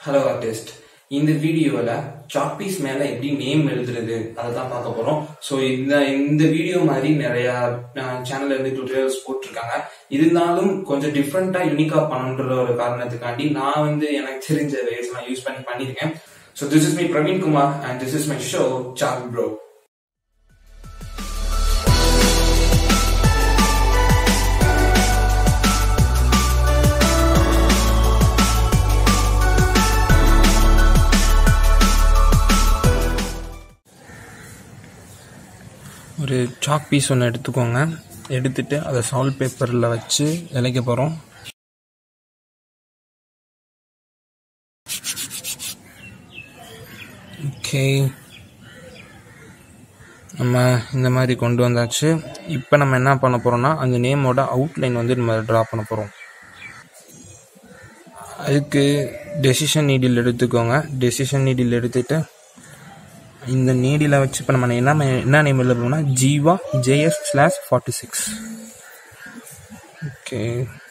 hello artist இந்த வீடியோவில் chalk piece மேலே எப்படி நேம் எழுதுறது அதை தான் பார்க்க போகிறோம் ஸோ இந்த இந்த வீடியோ மாதிரி நிறையா சேனல்ல இருந்து டுட்டோரியல்ஸ் போட்டிருக்காங்க இருந்தாலும் கொஞ்சம் டிஃப்ரெண்ட்டாக யூனிக்காக பண்ணணுன்ற ஒரு காரணத்துக்காண்டி நான் வந்து எனக்கு தெரிஞ்ச வேஸ்லாம் யூஸ் பண்ணி பண்ணியிருக்கேன் so this is me Praveen Kumar and this is my show chalk bro ஒரு சாக் பீஸ் ஒன்று எடுத்துக்கோங்க எடுத்துட்டு அதை சால்ட் பேப்பரில் வச்சு இலைக்க போகிறோம் ஓகே நம்ம இந்த மாதிரி கொண்டு வந்தாச்சு இப்போ நம்ம என்ன பண்ண போகிறோம்னா அந்த நேமோட அவுட்லைன் வந்து நம்ம ட்ரா பண்ண போகிறோம் அதுக்கு டெசிஷன் நீடில் எடுத்துக்கோங்க டெசிஷன் நீடில் எடுத்துட்டு இந்த நீடியில் வச்சு இப்போ நம்ம என்ன என்ன நேம் எழுத போகிறோம்னா Jeeva JS slash forty six okay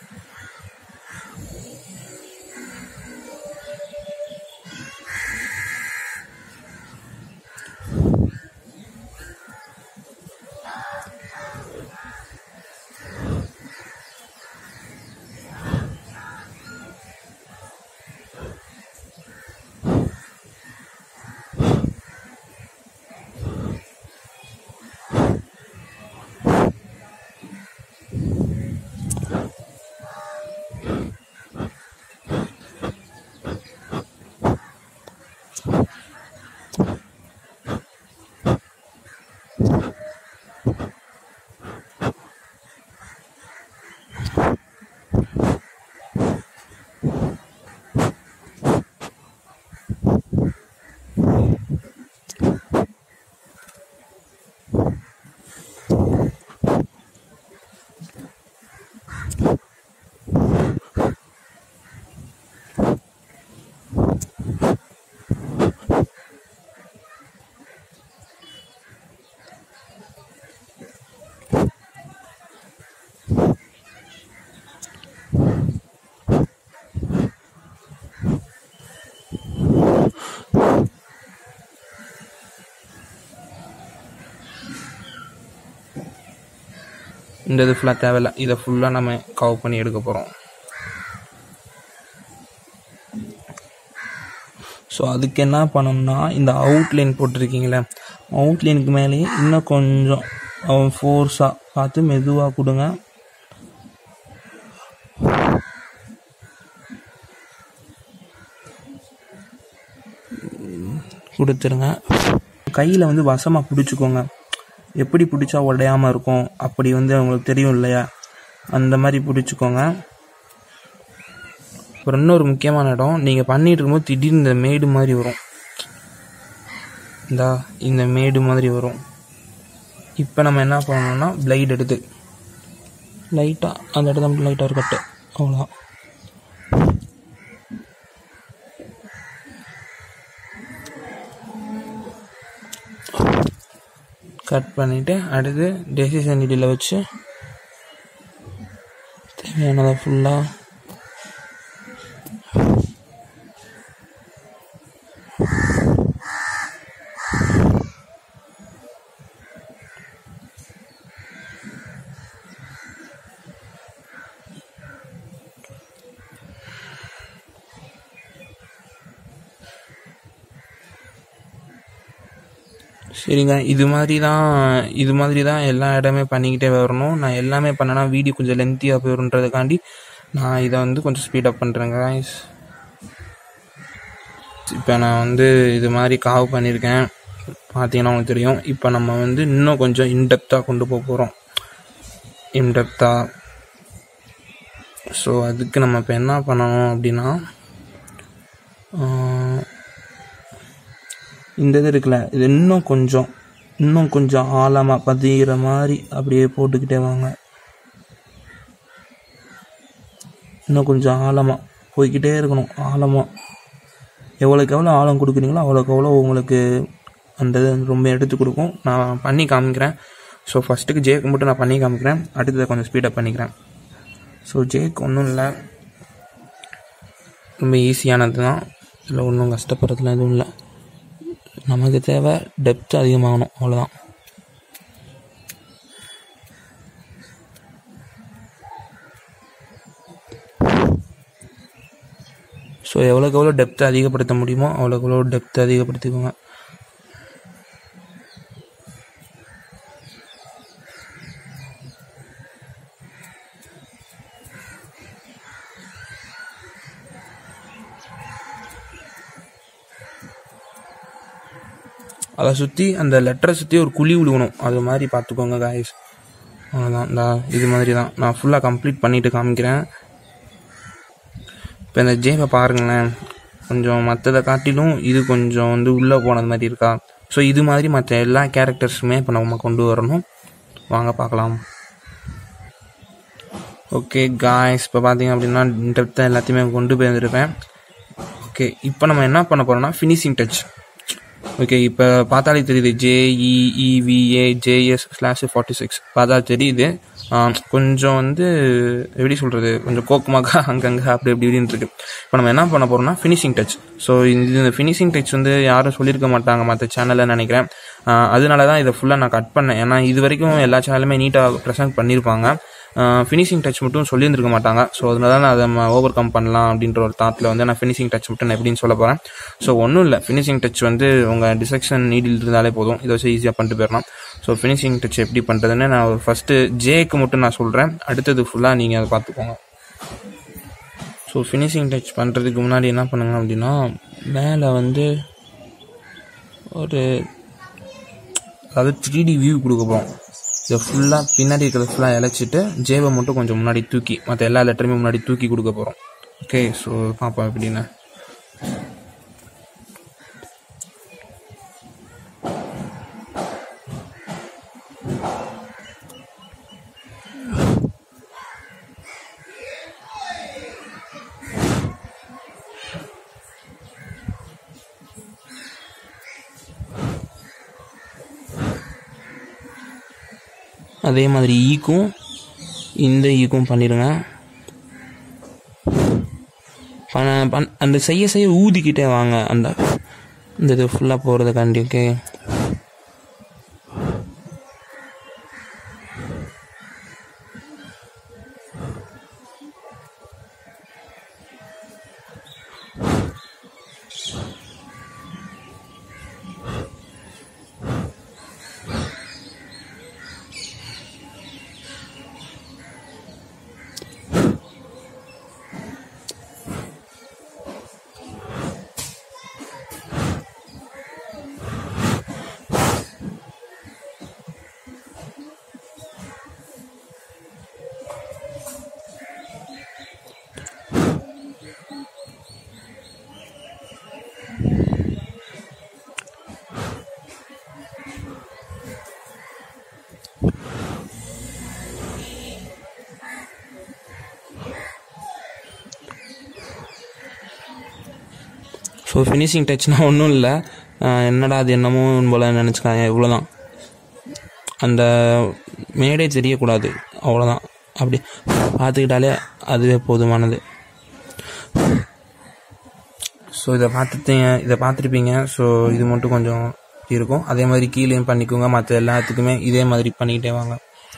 இந்த இது ஃபுல்லாக தேவையில்ல இதை ஃபுல்லாக நம்ம கவர் பண்ணி எடுக்க போகிறோம் ஸோ அதுக்கு என்ன பண்ணணும்னா இந்த அவுட்லைன் போட்டிருக்கீங்களே அவுட்லைனுக்கு மேலேயே இன்னும் கொஞ்சம் ஃபோர்ஸாக பார்த்து மெதுவாக கொடுங்க கொடுத்துருங்க கையில் வந்து வசமாக பிடிச்சிக்கோங்க எப்படி பிடிச்சா உடையாமல் இருக்கும் அப்படி வந்து அவங்களுக்கு தெரியும் இல்லையா அந்த மாதிரி பிடிச்சிக்கோங்க அப்புறம் இன்னொரு முக்கியமான இடம் நீங்கள் பண்ணிட்டு இருக்கும்போது திடீர்னு இந்த மேடு மாதிரி வரும் இந்தா இந்த மேடு மாதிரி வரும் இப்போ நம்ம என்ன பண்ணணும்னா பிளைட் எடுத்து லைட்டாக அந்த இடத்துல மட்டும் லைட்டாக ஒரு கட்டு அவ்வளோதான் கட் பண்ணிவிட்டு அடுத்து டெசிஷன் இடியில் வச்சு தேவையானதை ஃபுல்லாக சரிங்க இது மாதிரி தான் இது மாதிரி தான் எல்லா இடமே பண்ணிக்கிட்டே வரணும் நான் எல்லாமே பண்ணேன்னா வீடியோ கொஞ்சம் லென்த்தியாக போயிருன்றதுக்காண்டி நான் இதை வந்து கொஞ்சம் ஸ்பீடப் பண்ணுறேங்க இப்போ நான் வந்து இது மாதிரி காவு பண்ணியிருக்கேன் பார்த்தீங்கன்னா உங்களுக்கு தெரியும் இப்போ நம்ம வந்து இன்னும் கொஞ்சம் இன்டெப்த்தாக கொண்டு போக போகிறோம் இன்டெப்த்தாக ஸோ அதுக்கு நம்ம இப்போ என்ன பண்ணணும் அப்படின்னா இந்த இது இருக்குல்ல இது இன்னும் கொஞ்சம் இன்னும் கொஞ்சம் ஆழமாக பதிகிற மாதிரி அப்படியே போட்டுக்கிட்டே வாங்க இன்னும் கொஞ்சம் ஆழமாக போய்கிட்டே இருக்கணும் ஆழமாக எவ்வளோக்கு எவ்வளோ ஆழம் கொடுக்குறீங்களோ அவ்வளோக்கு எவ்வளோ உங்களுக்கு அந்த இது ரொம்ப எடுத்து கொடுக்கும் நான் பண்ணி காமிக்கிறேன் ஸோ ஃபஸ்ட்டுக்கு ஜேக்கு மட்டும் நான் பண்ணி காமிக்கிறேன் அடுத்ததை கொஞ்சம் ஸ்பீடப் பண்ணிக்கிறேன் ஸோ ஜேக் ஒன்றும் இல்லை ரொம்ப ஈஸியானது தான் இதில் ஒன்றும் கஷ்டப்படுறதுலாம் எதுவும் இல்லை நமக்கு தேவை டெப்த் அதிகமாகணும் அவ்வளோதான் ஸோ எவ்வளோக்கு எவ்வளோ டெப்த்தை அதிகப்படுத்த முடியுமோ அவ்வளோக்கு எவ்வளோ டெப்த்தை அதிகப்படுத்திக்கோங்க அதை சுற்றி அந்த லெட்டரை சுற்றி ஒரு குழி விழுகணும் அது மாதிரி பார்த்துக்கோங்க காய்ஸ் அவ்வளோதான் இந்த இது மாதிரி தான் நான் ஃபுல்லாக கம்ப்ளீட் பண்ணிவிட்டு காமிக்கிறேன் இப்போ இந்த ஜேவை பாருங்களேன் கொஞ்சம் மற்றதை காட்டிலும் இது கொஞ்சம் வந்து உள்ளே போனது மாதிரி இருக்கா ஸோ இது மாதிரி மற்ற எல்லா கேரக்டர்ஸுமே இப்போ நம்ம கொண்டு வரணும் வாங்க பார்க்கலாம் ஓகே காய்ஸ் இப்போ பார்த்தீங்க அப்படின்னா டெப்த்தை எல்லாத்தையுமே கொண்டு போயிருந்திருப்பேன் ஓகே இப்போ நம்ம என்ன பண்ண போகிறோம்னா ஃபினிஷிங் டச் ஓகே இப்போ பார்த்தாலே தெரியுது J E E V A JS slash forty six பார்த்தா தெரியுது ஆம், கொஞ்சம் வந்து எப்படி சொல்கிறது கொஞ்சம் கோக்குமாக்கா அங்கங்கே அப்படி அப்படி இப்படின்னு இருக்கு இப்போ நம்ம என்ன பண்ண போகிறோம்னா ஃபினிஷிங் டச் ஸோ இந்த ஃபினிஷிங் டச் வந்து யாரும் சொல்லியிருக்க மாட்டாங்க மற்ற சேனலில் நினைக்கிறேன் ஆ, அதனால தான் இதை ஃபுல்லாக நான் கட் பண்ணேன் ஏன்னா இது வரைக்கும் எல்லா சேனலுமே நீட்டாக ப்ரெசென்ட் பண்ணியிருப்பாங்க ஃபினிஷிங் டச் மட்டும் சொல்லியிருந்திருக்க மாட்டாங்க ஸோ அதனால தான் நான் அதை நம்ம ஓவர் கம் பண்ணலாம் அப்படின்ற ஒரு தாட்டில் வந்து நான் ஃபினிஷிங் டச் மட்டும் நான் எப்படின்னு சொல்ல போகிறேன் ஸோ ஒன்றும் இல்லை ஃபினிஷிங் டச் வந்து உங்கள் டிசெக்ஷன் நீடில் இருந்தாலே போதும் இதை வச்சு ஈஸியாக பண்ணிட்டு போயிடலாம் ஸோ ஃபினிஷிங் டச் எப்படி பண்ணுறதுன்னு நான் ஒரு ஃபஸ்ட்டு ஜேக்கு மட்டும் நான் சொல்கிறேன் அடுத்தது ஃபுல்லாக நீங்கள் அதை பார்த்துக்கோங்க ஸோ ஃபினிஷிங் டச் பண்ணுறதுக்கு முன்னாடி என்ன பண்ணுங்க அப்படின்னா மேலே வந்து ஒரு அதாவது த்ரீ டி வியூ கொடுக்க போகிறோம் இதை ஃபுல்லாக பின்னாடி இருக்கிறத ஃபுல்லாக இழைச்சிட்டு ஜேவை மட்டும் கொஞ்சம் முன்னாடி தூக்கி மற்ற எல்லா லெட்டருமே முன்னாடி தூக்கி கொடுக்க போகிறோம் ஓகே ஸோ பார்ப்போம் எப்படின்னு அதே மாதிரி ஈக்கும் இந்த ஈக்கும் பண்ணிடுங்க பண்ண- பண்- அந்த செய்ய செய்ய ஊதிக்கிட்டே வாங்க அந்த இந்த இது ஃபுல்லாக போகிறதுக்காண்டி ஓகே ஸோ ஃபினிஷிங் டச்னா ஒன்றும் இல்லை என்னடா அது என்னமோ போல நினச்சிக்காங்க இவ்வளோதான் அந்த மேடே தெரியக்கூடாது அவ்வளோதான் அப்படி பார்த்துக்கிட்டாலே அதுவே போதுமானது ஸோ இதை பார்த்துட்டு இதை பார்த்துருப்பீங்க ஸோ இது மட்டும் கொஞ்சம் இருக்கும் அதே மாதிரி கீழேயும் பண்ணிக்கோங்க மற்ற எல்லாத்துக்குமே இதே மாதிரி பண்ணிக்கிட்டே வாங்க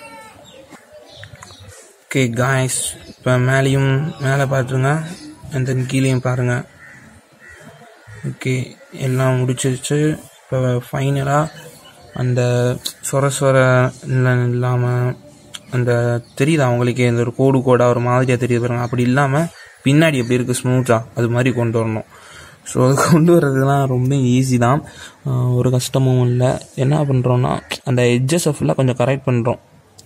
ஓகே காய்ஸ் இப்போ மேலேயும் மேலே பார்த்துருங்க அண்ட் தென் கீழேயும் பாருங்கள் ஓகே எல்லாம் முடிச்சிருச்சு இப்போ ஃபைனலாக அந்த சொர சொர இல்லாமல் அந்த தெரியுதா அவங்களுக்கே இந்த ஒரு கோடு கோடாக ஒரு மாதிரியாக தெரியுது பாருங்க அப்படி இல்லாமல் பின்னாடி எப்படி இருக்குது ஸ்மூத்தாக அது மாதிரி கொண்டு வரணும் ஸோ அது கொண்டு வர்றதுலாம் ரொம்ப ஈஸி தான் ஆஹ் ஒரு கஷ்டமும் இல்லை என்ன பண்ணுறோன்னா அந்த எட்ஜஸை ஃபுல்லாக கொஞ்சம் கரெக்ட் பண்ணுறோம்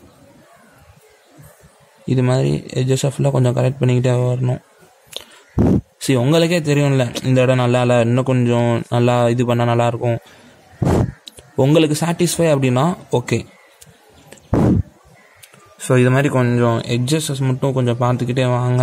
இது மாதிரி எட்ஜஸை ஃபுல்லாக கொஞ்சம் கரெக்ட் பண்ணிக்கிட்டே வரணும் சரி உங்களுக்கே தெரியும்ல இந்த இடம் நல்லா இல்லை இன்னும் கொஞ்சம் நல்லா இது பண்ணால் நல்லாயிருக்கும் உங்களுக்கு சாட்டிஸ்ஃபை அப்படின்னா ஓகே ஸோ இது மாதிரி கொஞ்சம் எட்ஜஸஸ் மட்டும் கொஞ்சம் பார்த்துக்கிட்டே வாங்க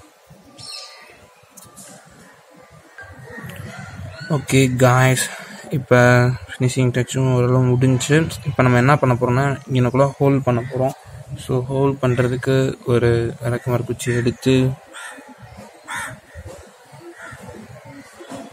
ஓகே காய்ஸ் இப்போ ஃபினிஷிங் டச்சும் ஓரளவு முடிஞ்சு இப்போ நம்ம என்ன பண்ண போகிறோம்னா இங்கனக்குள்ளே ஹோல்ட் பண்ண போகிறோம் ஸோ ஹோல்ட் பண்ணுறதுக்கு ஒரு விளக்குமாறு குச்சி எடுத்து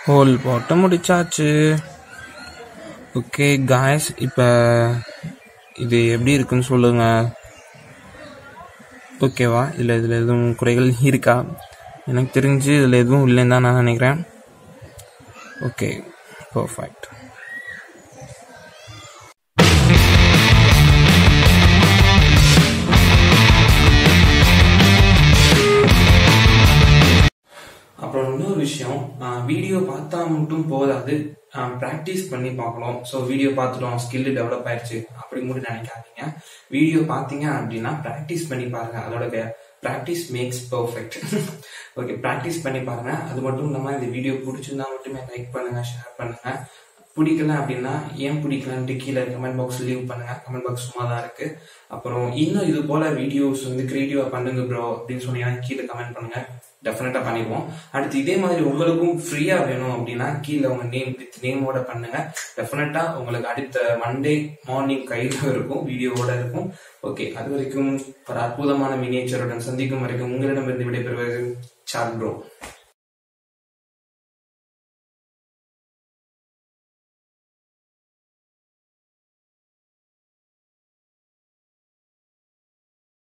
ஹோல் போட்டு முடிச்சாச்சு ஓகே காய்ஸ் இப்போ இது எப்படி இருக்குன்னு சொல்லுங்க ஓகேவா இல்லை இதில் எதுவும் குறைகள் இருக்கா எனக்கு தெரிஞ்சு இதில் எதுவும் இல்லைன்னு தான் நான் நினைக்கிறேன் ஓகே பர்ஃபெக்ட் அப்புறம் இன்னொரு விஷயம் வீடியோ பார்த்தா மட்டும் போதாது ப்ராக்டிஸ் பண்ணி பார்க்கணும் ஸோ வீடியோ பார்த்துட்டோம் ஸ்கில் டெவலப் ஆயிடுச்சு அப்படி மட்டும் நினைக்காதீங்க வீடியோ பார்த்தீங்க அப்படின்னா ப்ராக்டிஸ் பண்ணி பாருங்க அதோட practice makes perfect okay practice பண்ணி பாருங்க அது மட்டும் இல்லாமல் இந்த வீடியோ பிடிச்சிருந்தா மட்டுமே லைக் பண்ணுங்க ஷேர் பண்ணுங்க பிடிக்கல அப்படின்னா ஏன் பிடிக்கலன்ட்டு கீழே கமெண்ட் பாக்ஸ் லீவ் பண்ணுங்க கமெண்ட் பாக்ஸ் சும்மா தான் இருக்கு அப்புறம் இன்னும் இது போல வீடியோஸ் வந்து கிரியேட்டிவா பண்ணுங்க ப்ரோ அப்படின்னு சொன்னீங்கன்னா கீழே கமெண்ட் பண்ணுங்க டெஃபினட்டா பண்ணிடுவோம் அடுத்து இதே மாதிரி உங்களுக்கும் ஃப்ரீயா வேணும் அப்படின்னா கீழே உங்க நேம் வித் நேமோட பண்ணுங்க டெஃபினட்டா உங்களுக்கு அடுத்த மண்டே மார்னிங் கையில இருக்கும் வீடியோவோட இருக்கும் ஓகே அது வரைக்கும் ஒரு அற்புதமான மினியேச்சருடன் சந்திக்கும் வரைக்கும் உங்களிடமிருந்து விடைபெறுவது சார் ப்ரோ